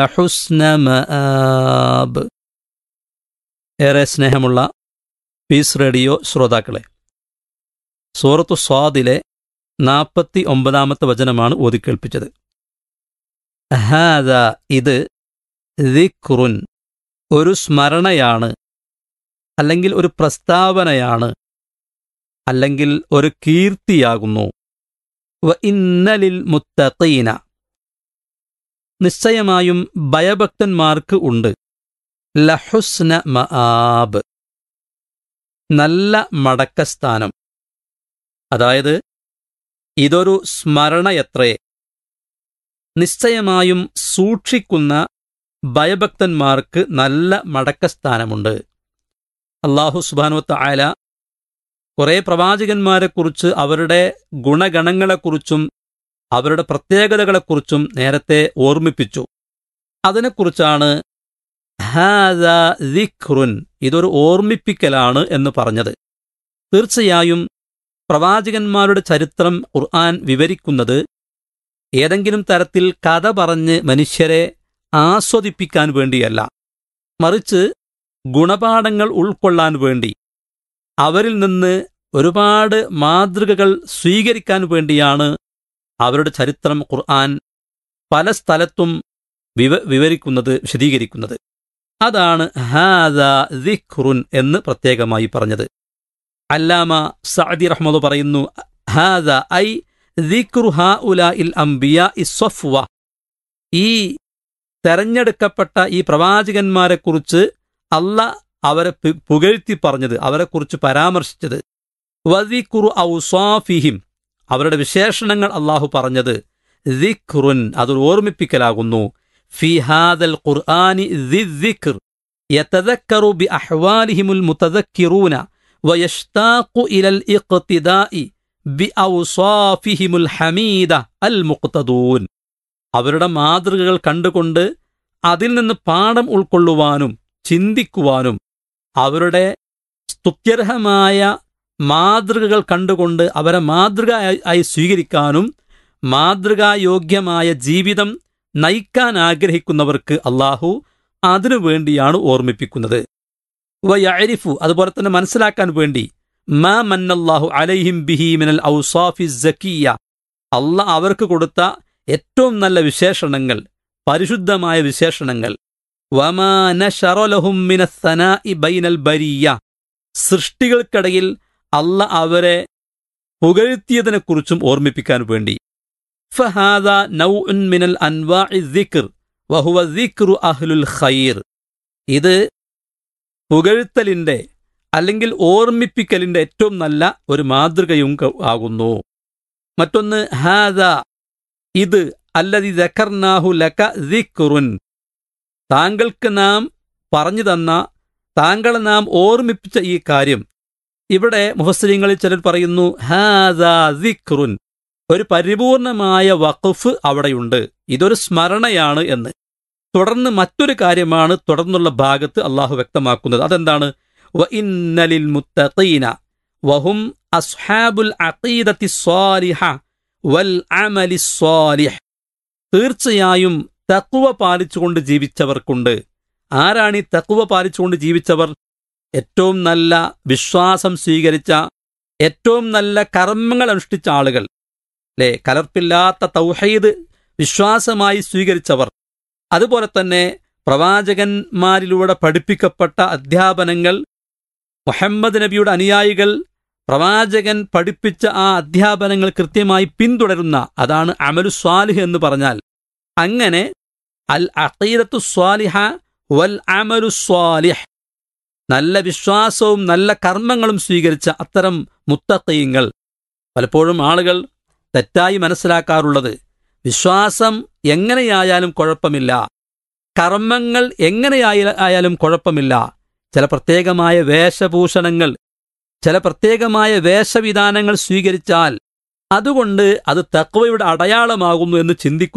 ഹുസ്ന മആബ് ഏറെ സ്നേഹമുള്ള piece radio ശ്രോതാക്കളെ സൂറത്തു സ്വാദിലെ നാൽപ്പത്തി ഒമ്പതാമത്തെ വചനമാണ് ഓതിക്കേൾപ്പിച്ചത് ഹാദ ഇത് ദിക്റുൻ ഒരു സ്മരണയാണ് അല്ലെങ്കിൽ ഒരു പ്രസ്താവനയാണ് അല്ലെങ്കിൽ ഒരു കീർത്തിയാകുന്നു വ ഇന്നലിൽ മുത്തഖീന നിശ്ചയമായും ഭയഭക്തന്മാർക്ക് ഉണ്ട് ലഹുസ്ന മആബ് നല്ല മടക്കസ്ഥാനം അതായത് ഇതൊരു സ്മരണയത്രേ നിശ്ചയമായും സൂക്ഷിക്കുന്ന ഭയഭക്തന്മാർക്ക് നല്ല മടക്കസ്ഥാനമുണ്ട് അള്ളാഹു സുബാനുവത്ത ആല കുറെ പ്രവാചകന്മാരെക്കുറിച്ച് അവരുടെ ഗുണഗണങ്ങളെക്കുറിച്ചും അവരുടെ പ്രത്യേകതകളെക്കുറിച്ചും നേരത്തെ ഓർമ്മിപ്പിച്ചു അതിനെക്കുറിച്ചാണ് ഹാദ ദിഖ്റുൻ ഇതൊരു ഓർമ്മിപ്പിക്കലാണ് എന്ന് പറഞ്ഞത് തീർച്ചയായും പ്രവാചകന്മാരുടെ ചരിത്രം ഖുർആൻ വിവരിക്കുന്നത് ഏതെങ്കിലും തരത്തിൽ കഥ പറഞ്ഞ് മനുഷ്യരെ ആസ്വദിപ്പിക്കാൻ വേണ്ടിയല്ല മറിച്ച് ഗുണപാഠങ്ങൾ ഉൾക്കൊള്ളാൻ വേണ്ടി അവരിൽ നിന്ന് ഒരുപാട് മാതൃകകൾ സ്വീകരിക്കാൻ വേണ്ടിയാണ് അവരുടെ ചരിത്രം ഖുർആൻ പല സ്ഥലത്തും വിവ വിവരിക്കുന്നത് വിശദീകരിക്കുന്നത് അതാണ് ഹാദ ദിഖ്റുൻ എന്ന് പ്രത്യേകമായി പറഞ്ഞത് അല്ലാമ സഅദി റഹ്മദ് പറയുന്നു ഹാദ ഐ ദിക്റു ഹാ ഉല ഇൽ അംബിയ ഇസ്വഫ്വ ഈ തെരഞ്ഞെടുക്കപ്പെട്ട ഈ പ്രവാചകന്മാരെക്കുറിച്ച് അല്ല അവരെ പു- പുകഴ്ത്തി പറഞ്ഞത് അവരെക്കുറിച്ച് പരാമർശിച്ചത് വദിക്കുറു ഔസാഫിഹിം അവരുടെ വിശേഷണങ്ങൾ അള്ളാഹു പറഞ്ഞത് ദിഖ്റുൻ അതൊരു ഓർമ്മിപ്പിക്കലാകുന്നു ഫി ഹാദൽ ഖുർആനി ദിക്ർ يتذكر بأحوالهم المتذكرون ويشتاق إلى الاقتداء بأوصافهم الحميدة المقتدون അവരുടെ മാതൃകകൾ കണ്ടുകൊണ്ട് അതിൽ നിന്ന് പാഠം ഉൾക്കൊള്ളുവാനും ചിന്തിക്കുവാനും അവരുടെ സ്തുത്യർഹമായ മാതൃകകൾ കണ്ടുകൊണ്ട് അവരെ മാതൃക ആയി സ്വീകരിക്കാനും മാതൃകായോഗ്യമായ ജീവിതം നയിക്കാൻ ആഗ്രഹിക്കുന്നവർക്ക് അള്ളാഹു അതിനു വേണ്ടിയാണ് ഓർമ്മിപ്പിക്കുന്നത് വയരിഫു അതുപോലെ തന്നെ മനസ്സിലാക്കാൻ വേണ്ടി മാ മന്നല്ലാഹു അലൈഹിം ബിഹി മിനൽ ഔസാഫി സക്കിയ അല്ല അവർക്ക് കൊടുത്ത ഏറ്റവും നല്ല വിശേഷണങ്ങൾ പരിശുദ്ധമായ വിശേഷണങ്ങൾ വമാ നശറലഹും മിനസ്സനാഇ ബൈനൽ ബരിയ സൃഷ്ടികൾക്കിടയിൽ അല്ല അവരെ പുകഴ്ത്തിയതിനെക്കുറിച്ചും ഓർമ്മിപ്പിക്കാൻ വേണ്ടി ഫഹാദ നൗഉൻ മിനൽ അൻവാഇ ദിക്ർ വഹുവ ദിക്റു അഹ്ലുൽ ഖൈർ ഇത് പുകഴ്ത്തലിന്റെ അല്ലെങ്കിൽ ഓർമ്മിപ്പിക്കലിന്റെ ഏറ്റവും നല്ല ഒരു മാതൃകയും ക- ആകുന്നു മറ്റൊന്ന് ഹാദ ഇത് അല്ലതി ദക്കർനാഹു ലക ദിക്റുൻ താങ്കൾക്ക് നാം പറഞ്ഞു തന്ന താങ്കളെ നാം ഓർമ്മിപ്പിച്ച ഈ കാര്യം ഇവിടെ മുഹസ്ലിങ്ങളിൽ ചിലർ പറയുന്നു ഹാദ ദിക്റുൻ ഒരു പരിപൂർണമായ വഖഫ് അവിടെയുണ്ട് ഇതൊരു സ്മരണയാണ് എന്ന് തുടർന്ന് മറ്റൊരു കാര്യമാണ് തുടർന്നുള്ള ഭാഗത്ത് അള്ളാഹു വ്യക്തമാക്കുന്നത് അതെന്താണ് വ ഇന്നലിൽ മുത്തഖീന വഹും അസ്ഹാബുൽ അഖീദത്തി സ്വാലിഹ വൽ അമലി സ്വാലിഹ് തീർച്ചയായും തക്കുവ പാലിച്ചുകൊണ്ട് ജീവിച്ചവർക്കുണ്ട് ആരാണ് ഈ തക്കുവ പാലിച്ചുകൊണ്ട് ജീവിച്ചവർ ഏറ്റവും നല്ല വിശ്വാസം സ്വീകരിച്ച ഏറ്റവും നല്ല കർമ്മങ്ങൾ അനുഷ്ഠിച്ച ആളുകൾ അല്ലേ കലർപ്പില്ലാത്ത തൗഹീദ് വിശ്വാസമായി സ്വീകരിച്ചവർ അതുപോലെ തന്നെ പ്രവാചകന്മാരിലൂടെ പഠിപ്പിക്കപ്പെട്ട അധ്യാപനങ്ങൾ മുഹമ്മദ് നബിയുടെ അനുയായികൾ പ്രവാചകൻ പഠിപ്പിച്ച ആ അധ്യാപനങ്ങൾ കൃത്യമായി പിന്തുടരുന്ന അതാണ് അമലു സ്വാലിഹ് എന്ന് പറഞ്ഞാൽ അങ്ങനെ അൽ അഖീദത്തു സ്വാലിഹ വൽ അമലു സ്വാലിഹ് നല്ല വിശ്വാസവും നല്ല കർമ്മങ്ങളും സ്വീകരിച്ച അത്തരം മുത്തക്കീങ്ങൾ പലപ്പോഴും ആളുകൾ തെറ്റായി മനസ്സിലാക്കാറുള്ളത് വിശ്വാസം എങ്ങനെയായാലും കുഴപ്പമില്ല കർമ്മങ്ങൾ എങ്ങനെയായ ആയാലും കുഴപ്പമില്ല ചില പ്രത്യേകമായ വേഷഭൂഷണങ്ങൾ ചില പ്രത്യേകമായ വേഷവിധാനങ്ങൾ സ്വീകരിച്ചാൽ അതുകൊണ്ട് അത് തക്വയുടെ അടയാളമാകുന്നു എന്ന് ചിന്തിക്കും